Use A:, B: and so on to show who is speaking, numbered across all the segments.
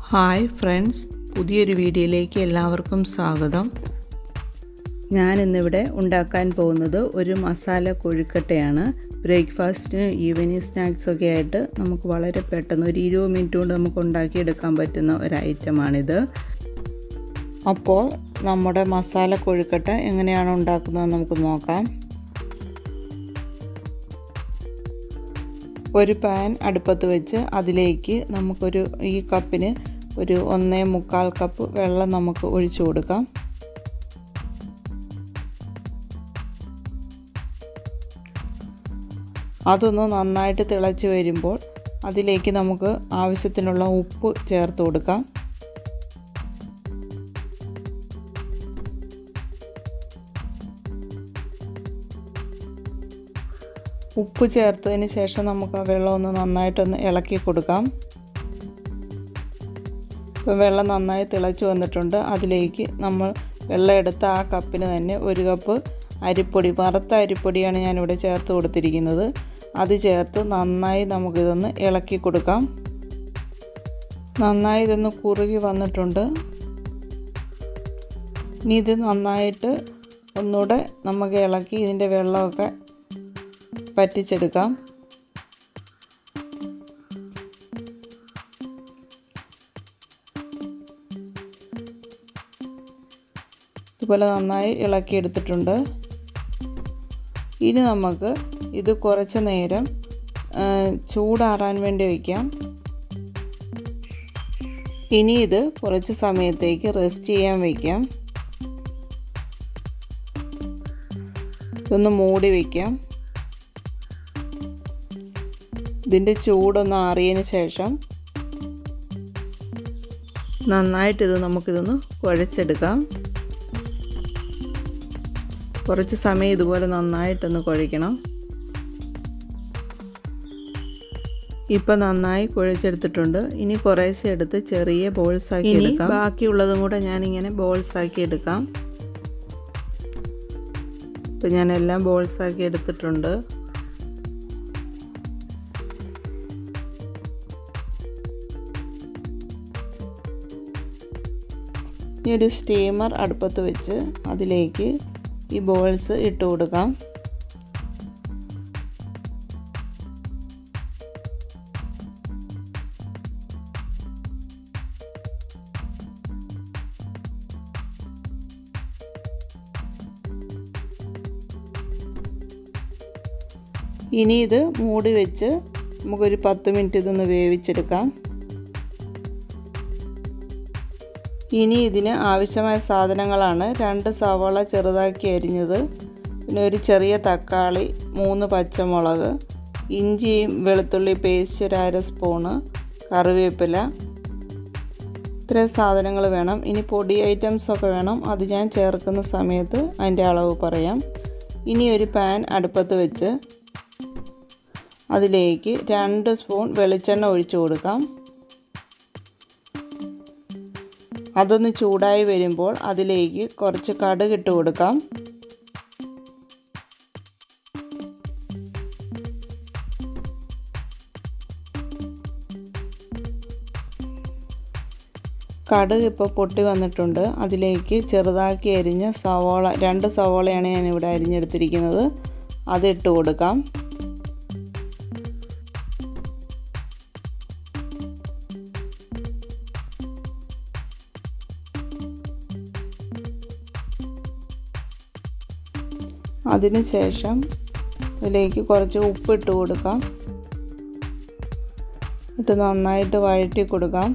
A: hi friends പുതിയൊരു വീഡിയോയിലേക്ക് എല്ലാവർക്കും സ്വാഗതം ഞാൻ ഇന്നിവിടെ ഉണ്ടാക്കാൻ പോകുന്നത് ഒരു മസാല കൊഴുക്കട്ടയാണ് ബ്രേക്ക്ഫാസ്റ്റിന് ഈവനിങ് സ്നാക്സൊക്കെ ആയിട്ട് നമുക്ക് വളരെ പെട്ടെന്ന് ഒരു ഇരുപത് മിനിറ്റ് കൊണ്ട് നമുക്ക് ഉണ്ടാക്കിയെടുക്കാൻ പറ്റുന്ന ഒരു ഐറ്റമാണിത് അപ്പോൾ നമ്മുടെ മസാല കൊഴുക്കട്ട എങ്ങനെയാണ് ഉണ്ടാക്കുന്നത് നമുക്ക് നോക്കാം ഒരു പാൻ അടുപ്പത്ത് വെച്ച് അതിലേക്ക് നമുക്കൊരു ഈ കപ്പിന് ഒരു ഒന്നേ മുക്കാൽ കപ്പ് വെള്ളം നമുക്ക് ഒഴിച്ചു കൊടുക്കാം അതൊന്ന് നന്നായിട്ട് തിളച്ച് വരുമ്പോൾ അതിലേക്ക് നമുക്ക് ആവശ്യത്തിനുള്ള ഉപ്പ് ചേർത്ത് കൊടുക്കാം ഉപ്പ് ചേർത്തതിന് ശേഷം നമുക്ക് ആ വെള്ളം ഒന്ന് നന്നായിട്ടൊന്ന് ഇളക്കി കൊടുക്കാം ഇപ്പം വെള്ളം നന്നായി തിളച്ച് വന്നിട്ടുണ്ട് അതിലേക്ക് നമ്മൾ വെള്ളം എടുത്ത ആ കപ്പിന് തന്നെ ഒരു കപ്പ് അരിപ്പൊടി വറുത്ത അരിപ്പൊടിയാണ് ഞാനിവിടെ ചേർത്ത് കൊടുത്തിരിക്കുന്നത് അത് ചേർത്ത് നന്നായി നമുക്കിതൊന്ന് ഇളക്കി കൊടുക്കാം നന്നായി ഇതൊന്ന് കുറുകി വന്നിട്ടുണ്ട് ഇനി ഇത് നന്നായിട്ട് ഒന്നുകൂടെ നമുക്ക് ഇളക്കി ഇതിൻ്റെ വെള്ളമൊക്കെ പറ്റിച്ചെടുക്കാം ഇതുപോലെ നന്നായി ഇളക്കിയെടുത്തിട്ടുണ്ട് ഇനി നമുക്ക് ഇത് കുറച്ച് നേരം ചൂടാറാൻ വേണ്ടി വയ്ക്കാം ഇനി ഇത് കുറച്ച് സമയത്തേക്ക് റെസ്റ്റ് ചെയ്യാൻ വയ്ക്കാം ഇതൊന്ന് മൂടി വയ്ക്കാം ഇതിൻ്റെ ചൂടൊന്ന് ആറിയതിന് ശേഷം നന്നായിട്ടിത് നമുക്കിതൊന്ന് കുഴച്ചെടുക്കാം കുറച്ച് സമയം ഇതുപോലെ നന്നായിട്ടൊന്ന് കുഴയ്ക്കണം ഇപ്പം നന്നായി കുഴച്ചെടുത്തിട്ടുണ്ട് ഇനി കുറേശ്ശെ എടുത്ത് ചെറിയ ബോൾസ് ആക്കി എടുക്കാം ബാക്കിയുള്ളതും കൂടെ ഞാനിങ്ങനെ ബോൾസ് ആക്കി എടുക്കാം ഇപ്പം ഞാൻ എല്ലാം ബോൾസ് ആക്കി എടുത്തിട്ടുണ്ട് ഇനി ഒരു സ്റ്റീമർ അടുപ്പത്ത് വെച്ച് അതിലേക്ക് ഈ ബോൾസ് ഇട്ട് കൊടുക്കാം ഇനി ഇത് മൂടി വെച്ച് നമുക്കൊരു പത്ത് മിനിറ്റ് ഇതൊന്ന് വേവിച്ചെടുക്കാം ഇനി ഇതിന് ആവശ്യമായ സാധനങ്ങളാണ് രണ്ട് സവാള ചെറുതാക്കി അരിഞ്ഞത് പിന്നെ ഒരു ചെറിയ തക്കാളി മൂന്ന് പച്ചമുളക് ഇഞ്ചിയും വെളുത്തുള്ളി പേസ്റ്റ് ഒരു അര സ്പൂണ് കറിവേപ്പില ഇത്രയും സാധനങ്ങൾ വേണം ഇനി പൊടി ഐറ്റംസ് ഒക്കെ വേണം അത് ഞാൻ ചേർക്കുന്ന സമയത്ത് അതിൻ്റെ അളവ് പറയാം ഇനി ഒരു പാൻ അടുപ്പത്ത് വെച്ച് അതിലേക്ക് രണ്ട് സ്പൂൺ വെളിച്ചെണ്ണ ഒഴിച്ചു കൊടുക്കാം അതൊന്ന് ചൂടായി വരുമ്പോൾ അതിലേക്ക് കുറച്ച് കടുക് ഇട്ട് കൊടുക്കാം കടുക് ഇപ്പോൾ പൊട്ടി വന്നിട്ടുണ്ട് അതിലേക്ക് ചെറുതാക്കി അരിഞ്ഞ സവോള രണ്ട് സവോളയാണ് ഞാൻ ഇവിടെ അരിഞ്ഞെടുത്തിരിക്കുന്നത് അതിട്ട് കൊടുക്കാം അതിന് ശേഷം ഇതിലേക്ക് കുറച്ച് ഉപ്പിട്ട് കൊടുക്കാം ഇട്ട് നന്നായിട്ട് വഴറ്റി കൊടുക്കാം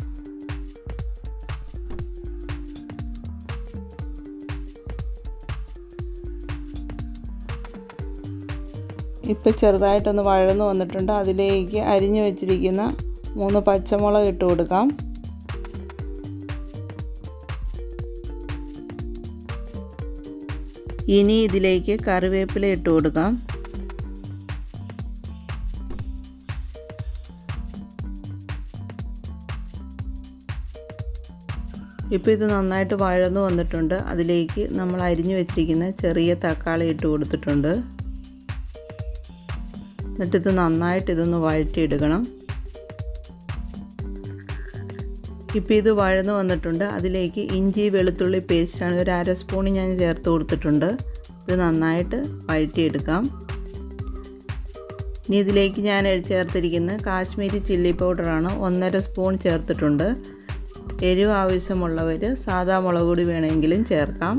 A: ഇപ്പം ചെറുതായിട്ടൊന്ന് വഴന്നു വന്നിട്ടുണ്ട് അതിലേക്ക് അരിഞ്ഞു വെച്ചിരിക്കുന്ന മൂന്ന് പച്ചമുളക് ഇട്ട് കൊടുക്കാം ഇനി ഇതിലേക്ക് കറിവേപ്പില ഇട്ട് കൊടുക്കാം ഇപ്പോൾ ഇത് നന്നായിട്ട് വഴന്നു വന്നിട്ടുണ്ട് അതിലേക്ക് നമ്മൾ അരിഞ്ഞു വെച്ചിരിക്കുന്ന ചെറിയ തക്കാളി ഇട്ട് കൊടുത്തിട്ടുണ്ട് എന്നിട്ടിത് നന്നായിട്ട് ഇതൊന്ന് വഴറ്റിയെടുക്കണം ഇപ്പോൾ ഇത് വഴന്ന് വന്നിട്ടുണ്ട് അതിലേക്ക് ഇഞ്ചി വെളുത്തുള്ളി പേസ്റ്റാണ് ഒരു അര സ്പൂൺ ഞാൻ ചേർത്ത് കൊടുത്തിട്ടുണ്ട് ഇത് നന്നായിട്ട് വഴറ്റിയെടുക്കാം ഇനി ഇതിലേക്ക് ഞാൻ ചേർത്തിരിക്കുന്ന കാശ്മീരി ചില്ലി പൗഡറാണ് ഒന്നര സ്പൂൺ ചേർത്തിട്ടുണ്ട് എരിവ് ആവശ്യമുള്ളവർ സാദാ മുളക് പൊടി വേണമെങ്കിലും ചേർക്കാം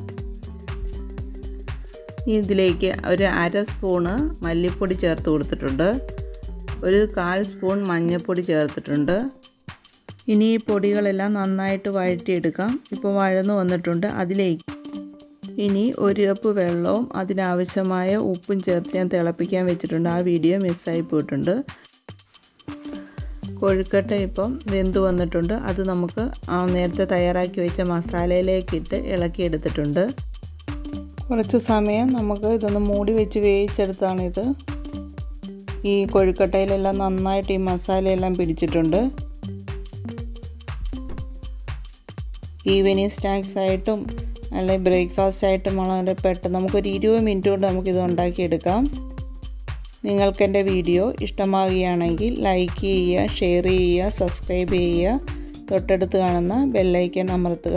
A: ഇനി ഇതിലേക്ക് ഒരു അര സ്പൂണ് മല്ലിപ്പൊടി ചേർത്ത് കൊടുത്തിട്ടുണ്ട് ഒരു കാൽ സ്പൂൺ മഞ്ഞൾപ്പൊടി ചേർത്തിട്ടുണ്ട് ഇനി ഈ പൊടികളെല്ലാം നന്നായിട്ട് വഴറ്റിയെടുക്കാം ഇപ്പോൾ വഴന്നു വന്നിട്ടുണ്ട് അതിലേക്ക് ഇനി ഒരു കപ്പ് വെള്ളവും അതിനാവശ്യമായ ഉപ്പും ചേർത്ത് ഞാൻ തിളപ്പിക്കാൻ വെച്ചിട്ടുണ്ട് ആ വീഡിയോ മിസ്സായി പോയിട്ടുണ്ട് കൊഴുക്കട്ട ഇപ്പം വെന്ത് വന്നിട്ടുണ്ട് അത് നമുക്ക് ആ നേരത്തെ തയ്യാറാക്കി വെച്ച മസാലയിലേക്കിട്ട് ഇളക്കിയെടുത്തിട്ടുണ്ട് കുറച്ച് സമയം നമുക്ക് ഇതൊന്ന് മൂടി വെച്ച് വേവിച്ചെടുത്താണിത് ഈ കൊഴുക്കട്ടയിലെല്ലാം നന്നായിട്ട് ഈ മസാലയെല്ലാം പിടിച്ചിട്ടുണ്ട് ഈവനിങ് സ്നാക്സ് ആയിട്ടും അല്ലെങ്കിൽ ബ്രേക്ക്ഫാസ്റ്റ് ആയിട്ടും വളരെ പെട്ടെന്ന് നമുക്കൊരു ഇരുപത് മിനിറ്റ് കൊണ്ട് നമുക്കിത് ഉണ്ടാക്കിയെടുക്കാം നിങ്ങൾക്ക് എൻ്റെ വീഡിയോ ഇഷ്ടമാവുകയാണെങ്കിൽ ലൈക്ക് ചെയ്യുക ഷെയർ ചെയ്യുക സബ്സ്ക്രൈബ് ചെയ്യുക തൊട്ടടുത്ത് കാണുന്ന ബെല്ലൈക്കൺ അമർത്തുക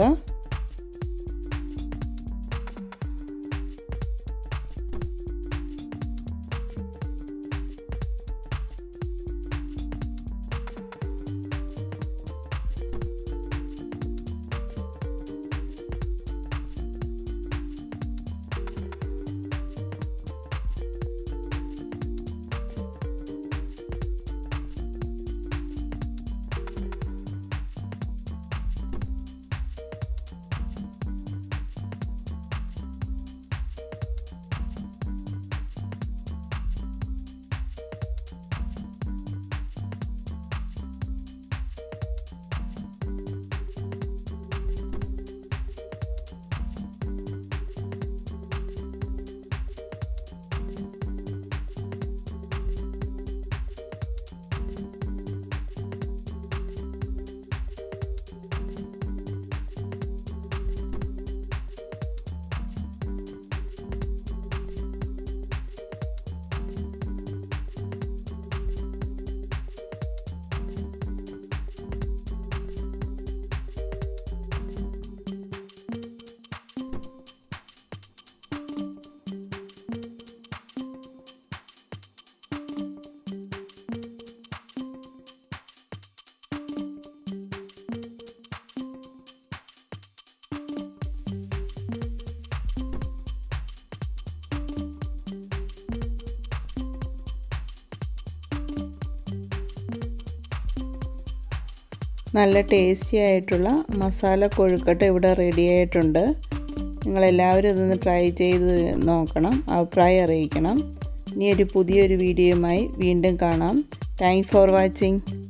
A: നല്ല ടേസ്റ്റി ആയിട്ടുള്ള മസാല കൊഴുക്കട്ട ഇവിടെ റെഡി ആയിട്ടുണ്ട് നിങ്ങളെല്ലാവരും ഇതൊന്ന് ട്രൈ ചെയ്ത് നോക്കണം അഭിപ്രായം അറിയിക്കണം ഇനി ഒരു പുതിയൊരു വീഡിയോയുമായി വീണ്ടും കാണാം താങ്ക് ഫോർ വാച്ചിങ്